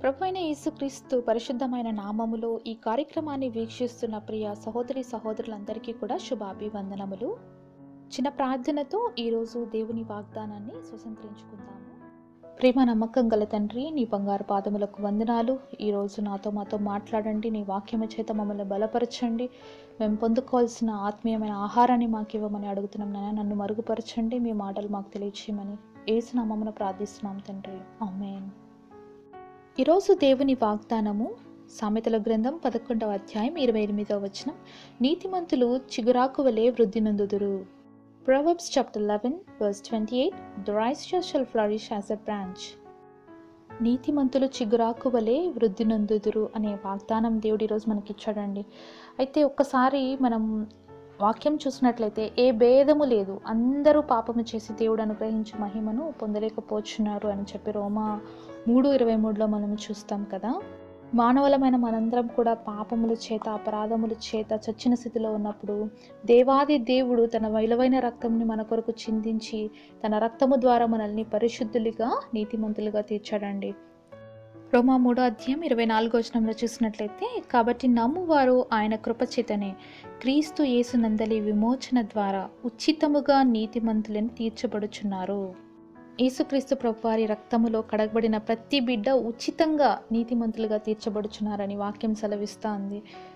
ప్రభు అయిన యేసుక్రీస్తు పరిశుద్ధమైన నామములో ఈ కార్యక్రమాన్ని వీక్షిస్తున్న ప్రియ సహోదరి సహోదరులందరికీ కూడా శుభాభివందనములు చిన్న ప్రార్థనతో ఈరోజు దేవుని వాగ్దానాన్ని స్వతంత్రించుకుందాము ప్రేమ నమ్మకం గల తండ్రి నీ బంగారు పాదములకు వందనాలు ఈరోజు నాతో మాతో మాట్లాడండి నీ వాక్యము చేత మమ్మల్ని బలపరచండి మేము పొందుకోవాల్సిన ఆత్మీయమైన ఆహారాన్ని మాకు ఇవ్వమని అడుగుతున్నాం నాయన నన్ను మరుగుపరచండి మీ మాటలు మాకు తెలియచేయమని ఏసునామమున ప్రార్థిస్తున్నాం తండ్రి ఆమేన్ ఈరోజు దేవుని వాగ్దానము సామెతల గ్రంథం పదకొండవ అధ్యాయం ఇరవై ఎనిమిదవ వచనం నీతిమంతులు చిగురాకు వలె వృద్ధి నందుదురు Proverbs chapter 11 verse 28 The righteous shall flourish as a branch నీతిమంతులు చిగురాకు వలె వృద్ధి నందుదురు అనే వాగ్దానం దేవుడు ఈరోజు మనకి ఇచ్చాడండి అయితే ఒక్కసారి మనం వాక్యం చూసినట్లయితే ఏ భేదము లేదు అందరూ పాపము చేసి దేవుడు అనుగ్రహించి మహిమను పొందలేకపోతున్నారు అని చెప్పి రోమా మూడు ఇరవై మూడులో మనం చూస్తాం కదా మానవులమైన మనందరం కూడా పాపముల చేత అపరాధముల చేత చచ్చిన స్థితిలో ఉన్నప్పుడు దేవాది దేవుడు తన విలువైన రక్తంని మన కొరకు చిందించి తన రక్తము ద్వారా మనల్ని పరిశుద్ధులుగా నీతిమంతులుగా తీర్చాడండి రోమా మూడో అధ్యాయం ఇరవై నాలుగో వచనంలో చూసినట్లయితే కాబట్టి నమ్మువారు ఆయన కృపచేతనే క్రీస్తు యేసు నందలి విమోచన ద్వారా ఉచితముగా నీతిమంతులను తీర్చబడుచున్నారు యేసుక్రీస్తు ప్రభువారి రక్తములో కడగబడిన ప్రతి బిడ్డ ఉచితంగా నీతిమంతులుగా తీర్చబడుచున్నారని వాక్యం సెలవిస్తూ ఉంది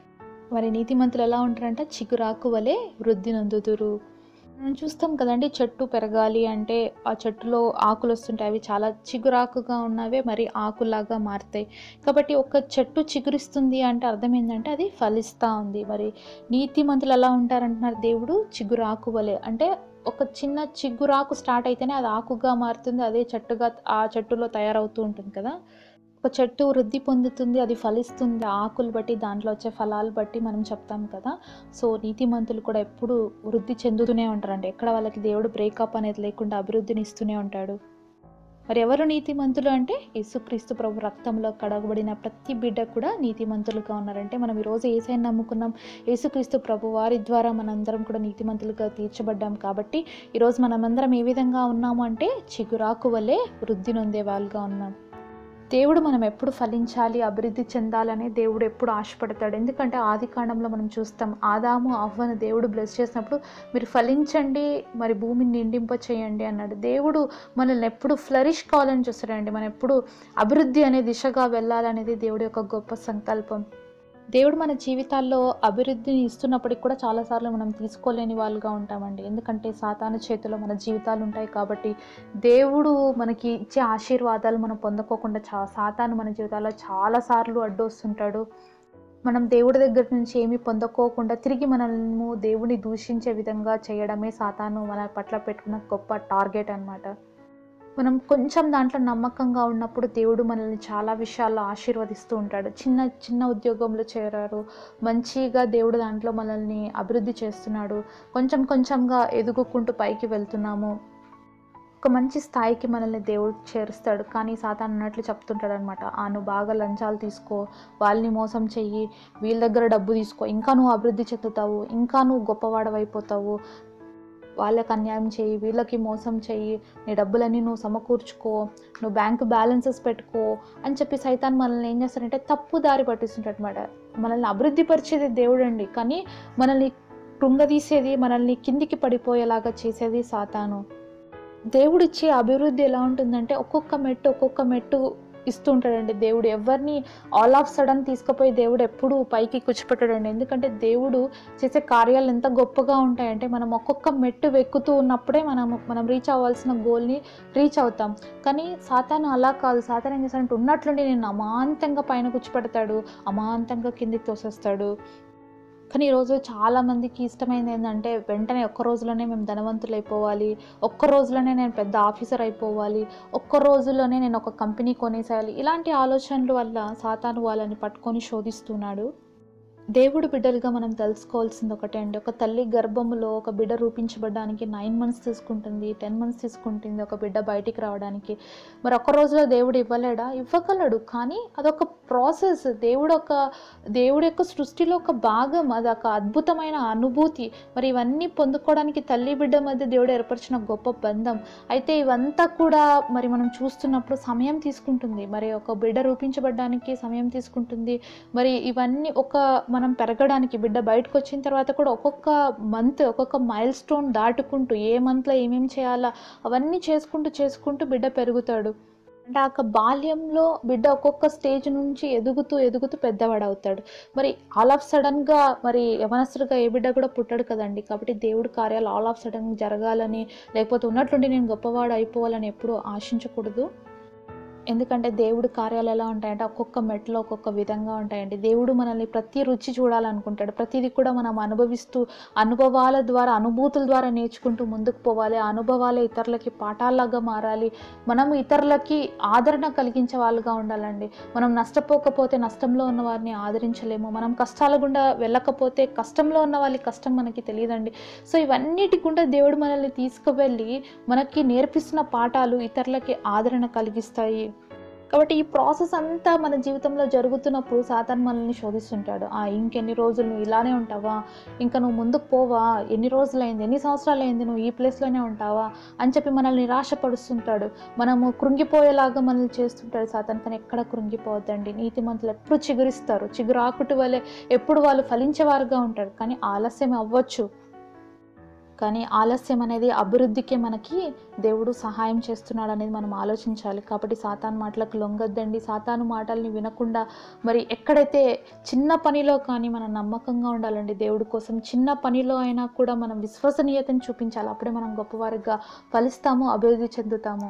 మరి నీతిమంతులు ఎలా ఉంటారంటే చిగురాకు వలె వృద్ధి నందుదురు మనం చూస్తాం కదండి చెట్టు పెరగాలి అంటే ఆ చెట్టులో ఆకులు వస్తుంటాయి అవి చాలా చిగురాకుగా ఉన్నవే మరి ఆకులాగా మారుతాయి కాబట్టి ఒక చెట్టు చిగురిస్తుంది అంటే అర్థం ఏంటంటే అది ఫలిస్తూ ఉంది మరి నీతిమంతులు ఎలా ఉంటారంటున్నారు దేవుడు చిగురాకు వలె అంటే ఒక చిన్న చిగురాకు స్టార్ట్ అయితేనే అది ఆకుగా మారుతుంది అదే చెట్టుగా ఆ చెట్టులో తయారవుతూ ఉంటుంది కదా ఒక చెట్టు వృద్ధి పొందుతుంది అది ఫలిస్తుంది ఆకులు బట్టి దాంట్లో వచ్చే ఫలాలు బట్టి మనం చెప్తాం కదా సో నీతిమంతులు కూడా ఎప్పుడు వృద్ధి చెందుతూనే ఉంటారండి ఎక్కడ వాళ్ళకి దేవుడు బ్రేకప్ అనేది లేకుండా అభివృద్ధిని ఇస్తూనే ఉంటాడు మరి ఎవరు నీతిమంతులు అంటే యేసుక్రీస్తు ప్రభు రక్తంలో కడగబడిన ప్రతి బిడ్డ కూడా నీతిమంతులుగా ఉన్నారంటే మనం ఈరోజు ఏసైని నమ్ముకున్నాం యేసుక్రీస్తు ప్రభు వారి ద్వారా మనందరం కూడా నీతిమంతులుగా తీర్చబడ్డాం కాబట్టి ఈరోజు మనమందరం ఏ విధంగా ఉన్నాము అంటే చిగురాకు వలె వృద్ధి నొందే వాళ్ళుగా ఉన్నాం దేవుడు మనం ఎప్పుడు ఫలించాలి అభివృద్ధి చెందాలని దేవుడు ఎప్పుడు ఆశపడతాడు ఎందుకంటే ఆది కాండంలో మనం చూస్తాం ఆదాము అవ్వను దేవుడు బ్లెస్ చేసినప్పుడు మీరు ఫలించండి మరి భూమిని నిండింప చేయండి అన్నాడు దేవుడు మనల్ని ఎప్పుడు ఫ్లరిష్ కావాలని చూస్తాడండి మనం ఎప్పుడు అభివృద్ధి అనే దిశగా వెళ్ళాలనేది దేవుడి యొక్క గొప్ప సంకల్పం దేవుడు మన జీవితాల్లో అభివృద్ధిని ఇస్తున్నప్పటికి కూడా చాలాసార్లు మనం తీసుకోలేని వాళ్ళుగా ఉంటామండి ఎందుకంటే సాతాను చేతిలో మన జీవితాలు ఉంటాయి కాబట్టి దేవుడు మనకి ఇచ్చే ఆశీర్వాదాలు మనం పొందుకోకుండా చా సాతాను మన జీవితాల్లో చాలాసార్లు అడ్డొస్తుంటాడు మనం దేవుడి దగ్గర నుంచి ఏమీ పొందుకోకుండా తిరిగి మనము దేవుని దూషించే విధంగా చేయడమే సాతాను మన పట్ల పెట్టుకున్న గొప్ప టార్గెట్ అన్నమాట మనం కొంచెం దాంట్లో నమ్మకంగా ఉన్నప్పుడు దేవుడు మనల్ని చాలా విషయాల్లో ఆశీర్వదిస్తూ ఉంటాడు చిన్న చిన్న ఉద్యోగంలో చేరారు మంచిగా దేవుడు దాంట్లో మనల్ని అభివృద్ధి చేస్తున్నాడు కొంచెం కొంచెంగా ఎదుగుకుంటూ పైకి వెళ్తున్నాము ఒక మంచి స్థాయికి మనల్ని దేవుడు చేరుస్తాడు కానీ సాతాన్ అన్నట్లు చెప్తుంటాడు అనమాట ఆ నువ్వు బాగా లంచాలు తీసుకో వాళ్ళని మోసం చెయ్యి వీళ్ళ దగ్గర డబ్బు తీసుకో ఇంకా నువ్వు అభివృద్ధి చెందుతావు ఇంకా నువ్వు గొప్పవాడవైపోతావు వాళ్ళకి అన్యాయం చేయి వీళ్ళకి మోసం చెయ్యి నీ డబ్బులన్నీ నువ్వు సమకూర్చుకో నువ్వు బ్యాంక్ బ్యాలెన్సెస్ పెట్టుకో అని చెప్పి సైతాన్ మనల్ని ఏం చేస్తారంటే తప్పు దారి పట్టిస్తుంటాడు అనమాట మనల్ని అభివృద్ధి పరిచేది దేవుడు అండి కానీ మనల్ని కృంగదీసేది మనల్ని కిందికి పడిపోయేలాగా చేసేది సాతాను దేవుడిచ్చే అభివృద్ధి ఎలా ఉంటుందంటే ఒక్కొక్క మెట్టు ఒక్కొక్క మెట్టు ఇస్తూ ఉంటాడండి దేవుడు ఎవరిని ఆల్ ఆఫ్ సడన్ తీసుకుపోయి దేవుడు ఎప్పుడు పైకి కూర్చోపెట్టాడండి ఎందుకంటే దేవుడు చేసే కార్యాలు ఎంత గొప్పగా ఉంటాయంటే మనం ఒక్కొక్క మెట్టు వెక్కుతూ ఉన్నప్పుడే మనం మనం రీచ్ అవ్వాల్సిన గోల్ని రీచ్ అవుతాం కానీ సాతాను అలా కాదు సాతాను ఏం చేస్తాడంటే ఉన్నట్లుండి నేను అమాంతంగా పైన కూర్చోపెడతాడు అమాంతంగా కిందికి తోసేస్తాడు కానీ ఈరోజు చాలామందికి ఇష్టమైంది ఏంటంటే వెంటనే ఒక్క రోజులోనే మేము ధనవంతులు అయిపోవాలి ఒక్క రోజులోనే నేను పెద్ద ఆఫీసర్ అయిపోవాలి ఒక్క రోజులోనే నేను ఒక కంపెనీ కొనేసేయాలి ఇలాంటి ఆలోచనల వల్ల సాతాను వాళ్ళని పట్టుకొని శోధిస్తున్నాడు దేవుడు బిడ్డలుగా మనం తెలుసుకోవాల్సింది ఒకటే అండి ఒక తల్లి గర్భములో ఒక బిడ్డ రూపించబడడానికి నైన్ మంత్స్ తీసుకుంటుంది టెన్ మంత్స్ తీసుకుంటుంది ఒక బిడ్డ బయటికి రావడానికి మరి ఒక్క రోజులో దేవుడు ఇవ్వలేడా ఇవ్వగలడు కానీ అదొక ప్రాసెస్ దేవుడు ఒక దేవుడి యొక్క సృష్టిలో ఒక భాగం అది ఒక అద్భుతమైన అనుభూతి మరి ఇవన్నీ పొందుకోవడానికి తల్లి బిడ్డ మధ్య దేవుడు ఏర్పరిచిన గొప్ప బంధం అయితే ఇవంతా కూడా మరి మనం చూస్తున్నప్పుడు సమయం తీసుకుంటుంది మరి ఒక బిడ్డ రూపించబడడానికి సమయం తీసుకుంటుంది మరి ఇవన్నీ ఒక మనం పెరగడానికి బిడ్డ బయటకు వచ్చిన తర్వాత కూడా ఒక్కొక్క మంత్ ఒక్కొక్క మైల్ స్టోన్ దాటుకుంటూ ఏ మంత్లో ఏమేమి చేయాలా అవన్నీ చేసుకుంటూ చేసుకుంటూ బిడ్డ పెరుగుతాడు అంటే ఆ యొక్క బాల్యంలో బిడ్డ ఒక్కొక్క స్టేజ్ నుంచి ఎదుగుతూ ఎదుగుతూ పెద్దవాడు అవుతాడు మరి ఆల్ ఆఫ్ సడన్గా మరి యవనస్తుడిగా ఏ బిడ్డ కూడా పుట్టాడు కదండి కాబట్టి దేవుడి కార్యాలు ఆల్ ఆఫ్ సడన్ జరగాలని లేకపోతే ఉన్నట్లుండి నేను గొప్పవాడు అయిపోవాలని ఎప్పుడూ ఆశించకూడదు ఎందుకంటే దేవుడి కార్యాలు ఎలా ఉంటాయంటే ఒక్కొక్క మెట్లో ఒక్కొక్క విధంగా ఉంటాయండి దేవుడు మనల్ని ప్రతి రుచి చూడాలనుకుంటాడు ప్రతిదీ కూడా మనం అనుభవిస్తూ అనుభవాల ద్వారా అనుభూతుల ద్వారా నేర్చుకుంటూ ముందుకు పోవాలి ఆ అనుభవాలే ఇతరులకి పాఠాల్లాగా మారాలి మనం ఇతరులకి ఆదరణ కలిగించే వాళ్ళుగా ఉండాలండి మనం నష్టపోకపోతే నష్టంలో ఉన్న వారిని ఆదరించలేము మనం కష్టాల గుండా వెళ్ళకపోతే కష్టంలో ఉన్న వాళ్ళ కష్టం మనకి తెలియదండి సో ఇవన్నిటి గుండా దేవుడు మనల్ని తీసుకువెళ్ళి మనకి నేర్పిస్తున్న పాఠాలు ఇతరులకి ఆదరణ కలిగిస్తాయి కాబట్టి ఈ ప్రాసెస్ అంతా మన జీవితంలో జరుగుతున్నప్పుడు సాతాన్ మనల్ని శోధిస్తుంటాడు ఆ ఇంకెన్ని రోజులు నువ్వు ఇలానే ఉంటావా ఇంకా నువ్వు ముందుకు పోవా ఎన్ని రోజులైంది ఎన్ని సంవత్సరాలు అయింది నువ్వు ఈ ప్లేస్లోనే ఉంటావా అని చెప్పి మనల్ని నిరాశపరుస్తుంటాడు మనము కృంగిపోయేలాగా మనల్ని చేస్తుంటాడు సాతాన్ కానీ ఎక్కడ కృంగిపోవద్దండి నీతిమంతులు ఎప్పుడు చిగురిస్తారు చిగురాకుటి వలె ఎప్పుడు వాళ్ళు ఫలించేవారుగా ఉంటారు కానీ ఆలస్యం అవ్వచ్చు కానీ ఆలస్యం అనేది అభివృద్ధికే మనకి దేవుడు సహాయం చేస్తున్నాడు అనేది మనం ఆలోచించాలి కాబట్టి సాతాను మాటలకు లొంగొద్దండి సాతాను మాటల్ని వినకుండా మరి ఎక్కడైతే చిన్న పనిలో కానీ మనం నమ్మకంగా ఉండాలండి దేవుడి కోసం చిన్న పనిలో అయినా కూడా మనం విశ్వసనీయతను చూపించాలి అప్పుడే మనం గొప్పవారిగా ఫలిస్తాము అభివృద్ధి చెందుతాము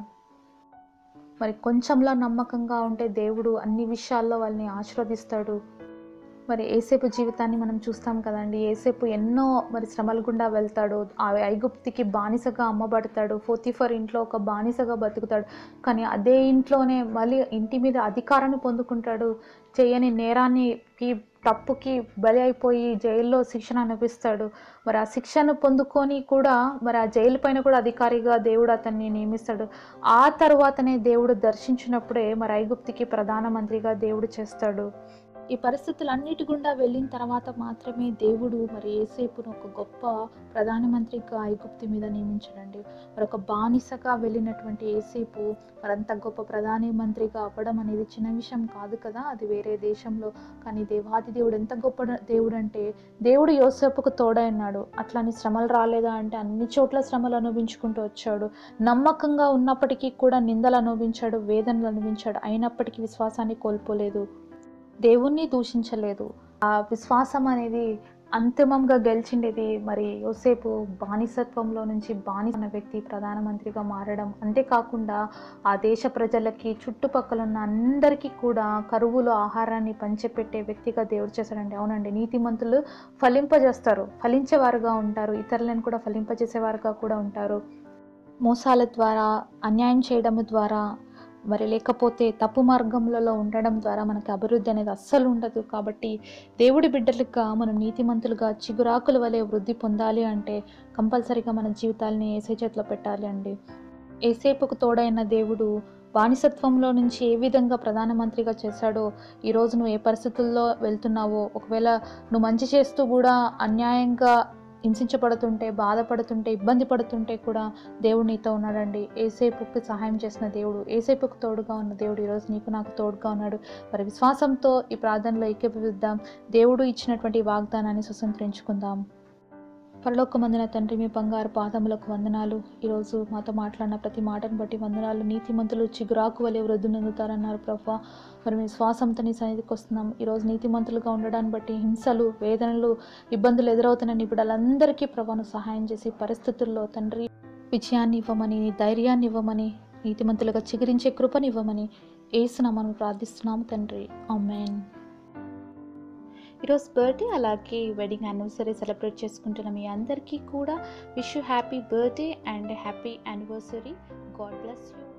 మరి కొంచెంలో నమ్మకంగా ఉంటే దేవుడు అన్ని విషయాల్లో వాళ్ళని ఆశీర్వదిస్తాడు మరి ఏసేపు జీవితాన్ని మనం చూస్తాం కదండి ఏసేపు ఎన్నో మరి శ్రమల గుండా వెళ్తాడు ఆ ఐగుప్తికి బానిసగా అమ్మబడతాడు ఫోర్తిఫర్ ఇంట్లో ఒక బానిసగా బతుకుతాడు కానీ అదే ఇంట్లోనే మళ్ళీ ఇంటి మీద అధికారాన్ని పొందుకుంటాడు చేయని నేరానికి తప్పుకి బలి అయిపోయి జైల్లో శిక్షణ అనిపిస్తాడు మరి ఆ శిక్షను పొందుకొని కూడా మరి ఆ జైలు పైన కూడా అధికారిగా దేవుడు అతన్ని నియమిస్తాడు ఆ తర్వాతనే దేవుడు దర్శించినప్పుడే మరి ఐగుప్తికి ప్రధానమంత్రిగా దేవుడు చేస్తాడు ఈ పరిస్థితులన్నిటి గుండా వెళ్ళిన తర్వాత మాత్రమే దేవుడు మరి ఏసేపును ఒక గొప్ప ప్రధానమంత్రిగా ఐగుప్తి మీద నియమించడండి మరి ఒక బానిసగా వెళ్ళినటువంటి ఏసేపు మరంత గొప్ప ప్రధాని మంత్రిగా అవ్వడం అనేది చిన్న విషయం కాదు కదా అది వేరే దేశంలో కానీ దేవాది దేవుడు ఎంత గొప్ప దేవుడు అంటే దేవుడు యోసేపుకు తోడైనాడు అట్లాని శ్రమలు రాలేదా అంటే అన్ని చోట్ల శ్రమలు అనుభవించుకుంటూ వచ్చాడు నమ్మకంగా ఉన్నప్పటికీ కూడా నిందలు అనుభవించాడు వేదనలు అనుభవించాడు అయినప్పటికీ విశ్వాసాన్ని కోల్పోలేదు దేవుణ్ణి దూషించలేదు ఆ విశ్వాసం అనేది అంతిమంగా గెలిచిండేది మరి యోసేపు బానిసత్వంలో నుంచి బానిస అన్న వ్యక్తి ప్రధానమంత్రిగా మారడం అంతేకాకుండా ఆ దేశ ప్రజలకి చుట్టుపక్కల ఉన్న అందరికీ కూడా కరువులో ఆహారాన్ని పంచిపెట్టే వ్యక్తిగా దేవుడు చేశాడండి అవునండి నీతిమంతులు ఫలింపజేస్తారు ఫలించేవారుగా ఉంటారు ఇతరులను కూడా ఫలింపజేసేవారుగా కూడా ఉంటారు మోసాల ద్వారా అన్యాయం చేయడం ద్వారా మరి లేకపోతే తప్పు మార్గములలో ఉండడం ద్వారా మనకి అభివృద్ధి అనేది అస్సలు ఉండదు కాబట్టి దేవుడి బిడ్డలుగా మనం నీతిమంతులుగా చిగురాకుల వలె వృద్ధి పొందాలి అంటే కంపల్సరీగా మన జీవితాలని ఏసే చేతిలో పెట్టాలి అండి ఏసేపుకు తోడైన దేవుడు బానిసత్వంలో నుంచి ఏ విధంగా ప్రధానమంత్రిగా చేశాడో ఈరోజు నువ్వు ఏ పరిస్థితుల్లో వెళ్తున్నావో ఒకవేళ నువ్వు మంచి చేస్తూ కూడా అన్యాయంగా హింసించబడుతుంటే బాధపడుతుంటే ఇబ్బంది పడుతుంటే కూడా దేవుడు నీతో ఉన్నాడండి ఏసేపుకి సహాయం చేసిన దేవుడు ఏసేపుకు తోడుగా ఉన్న దేవుడు ఈరోజు నీకు నాకు తోడుగా ఉన్నాడు మరి విశ్వాసంతో ఈ ప్రార్థనలో ఏకీభవిద్దాం దేవుడు ఇచ్చినటువంటి వాగ్దానాన్ని సుసంతరించుకుందాం పరలోకమందిన తండ్రి మీ బంగారు పాదములకు వందనాలు ఈరోజు మాతో మాట్లాడిన ప్రతి మాటను బట్టి వందనాలు నీతిమంతులు చిగురాకు వలె వృద్ధి నందుతారన్నారు ప్రభా మరి మీ శ్వాసంతో నీ సన్నిధికి వస్తున్నాం ఈరోజు నీతిమంతులుగా ఉండడాన్ని బట్టి హింసలు వేదనలు ఇబ్బందులు ఎదురవుతున్న నిపుణులందరికీ ప్రభాను సహాయం చేసి పరిస్థితుల్లో తండ్రి విజయాన్ని ఇవ్వమని నీ ధైర్యాన్ని ఇవ్వమని నీతిమంతులుగా చిగురించే కృపనివ్వమని ఏసునామని ప్రార్థిస్తున్నాము తండ్రి ఆమెన్ ఈరోజు బర్త్డే అలాగే వెడ్డింగ్ యానివర్సరీ సెలబ్రేట్ చేసుకుంటున్న మీ అందరికీ కూడా wish you happy birthday and happy anniversary God bless you